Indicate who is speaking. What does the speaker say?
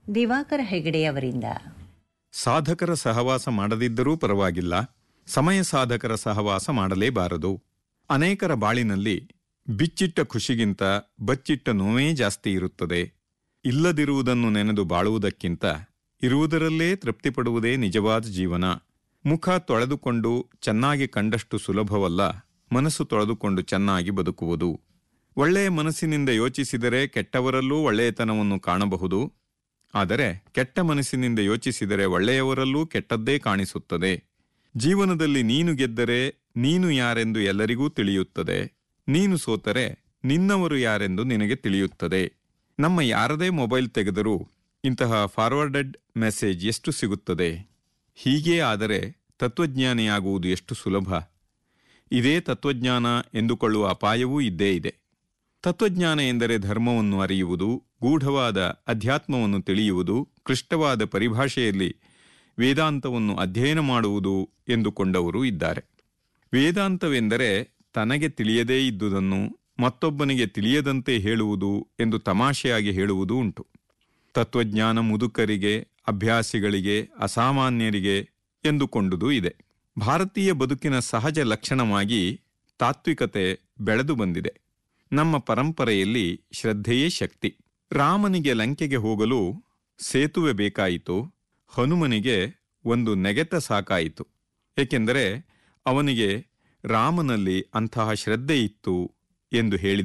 Speaker 1: ದಿವಾಕರ ಹೆಗಡೆಯವರಿಂದ
Speaker 2: ಸಾಧಕರ ಸಹವಾಸ ಮಾಡದಿದ್ದರೂ ಪರವಾಗಿಲ್ಲ ಸಮಯ ಸಾಧಕರ ಸಹವಾಸ ಮಾಡಲೇಬಾರದು ಅನೇಕರ ಬಾಳಿನಲ್ಲಿ ಬಿಚ್ಚಿಟ್ಟ ಖುಷಿಗಿಂತ ಬಚ್ಚಿಟ್ಟ ನೋವೇ ಜಾಸ್ತಿ ಇರುತ್ತದೆ ಇಲ್ಲದಿರುವುದನ್ನು ನೆನೆದು ಬಾಳುವುದಕ್ಕಿಂತ ಇರುವುದರಲ್ಲೇ ತೃಪ್ತಿಪಡುವುದೇ ನಿಜವಾದ ಜೀವನ ಮುಖ ತೊಳೆದುಕೊಂಡು ಚೆನ್ನಾಗಿ ಕಂಡಷ್ಟು ಸುಲಭವಲ್ಲ ಮನಸ್ಸು ತೊಳೆದುಕೊಂಡು ಚೆನ್ನಾಗಿ ಬದುಕುವುದು ಒಳ್ಳೆಯ ಮನಸ್ಸಿನಿಂದ ಯೋಚಿಸಿದರೆ ಕೆಟ್ಟವರಲ್ಲೂ ಒಳ್ಳೆಯತನವನ್ನು ಕಾಣಬಹುದು ಆದರೆ ಕೆಟ್ಟ ಮನಸ್ಸಿನಿಂದ ಯೋಚಿಸಿದರೆ ಒಳ್ಳೆಯವರಲ್ಲೂ ಕೆಟ್ಟದ್ದೇ ಕಾಣಿಸುತ್ತದೆ ಜೀವನದಲ್ಲಿ ನೀನು ಗೆದ್ದರೆ ನೀನು ಯಾರೆಂದು ಎಲ್ಲರಿಗೂ ತಿಳಿಯುತ್ತದೆ ನೀನು ಸೋತರೆ ನಿನ್ನವರು ಯಾರೆಂದು ನಿನಗೆ ತಿಳಿಯುತ್ತದೆ ನಮ್ಮ ಯಾರದೇ ಮೊಬೈಲ್ ತೆಗೆದರೂ ಇಂತಹ ಫಾರ್ವರ್ಡೆಡ್ ಮೆಸೇಜ್ ಎಷ್ಟು ಸಿಗುತ್ತದೆ ಹೀಗೇ ಆದರೆ ತತ್ವಜ್ಞಾನಿಯಾಗುವುದು ಎಷ್ಟು ಸುಲಭ ಇದೇ ತತ್ವಜ್ಞಾನ ಎಂದುಕೊಳ್ಳುವ ಅಪಾಯವೂ ಇದ್ದೇ ಇದೆ ತತ್ವಜ್ಞಾನ ಎಂದರೆ ಧರ್ಮವನ್ನು ಅರಿಯುವುದು ಗೂಢವಾದ ಅಧ್ಯಾತ್ಮವನ್ನು ತಿಳಿಯುವುದು ಕ್ಲಿಷ್ಟವಾದ ಪರಿಭಾಷೆಯಲ್ಲಿ ವೇದಾಂತವನ್ನು ಅಧ್ಯಯನ ಮಾಡುವುದು ಎಂದುಕೊಂಡವರು ಇದ್ದಾರೆ ವೇದಾಂತವೆಂದರೆ ತನಗೆ ತಿಳಿಯದೇ ಇದ್ದುದನ್ನು ಮತ್ತೊಬ್ಬನಿಗೆ ತಿಳಿಯದಂತೆ ಹೇಳುವುದು ಎಂದು ತಮಾಷೆಯಾಗಿ ಹೇಳುವುದೂ ಉಂಟು ತತ್ವಜ್ಞಾನ ಮುದುಕರಿಗೆ ಅಭ್ಯಾಸಿಗಳಿಗೆ ಅಸಾಮಾನ್ಯರಿಗೆ ಎಂದುಕೊಂಡುದು ಇದೆ ಭಾರತೀಯ ಬದುಕಿನ ಸಹಜ ಲಕ್ಷಣವಾಗಿ ತಾತ್ವಿಕತೆ ಬೆಳೆದು ಬಂದಿದೆ ನಮ್ಮ ಪರಂಪರೆಯಲ್ಲಿ ಶ್ರದ್ಧೆಯೇ ಶಕ್ತಿ ರಾಮನಿಗೆ ಲಂಕೆಗೆ ಹೋಗಲು ಸೇತುವೆ ಬೇಕಾಯಿತು ಹನುಮನಿಗೆ ಒಂದು ನೆಗೆತ ಸಾಕಾಯಿತು ಏಕೆಂದರೆ ಅವನಿಗೆ ರಾಮನಲ್ಲಿ ಅಂತಹ ಶ್ರದ್ಧೆ ಇತ್ತು ಎಂದು ಹೇಳಿದ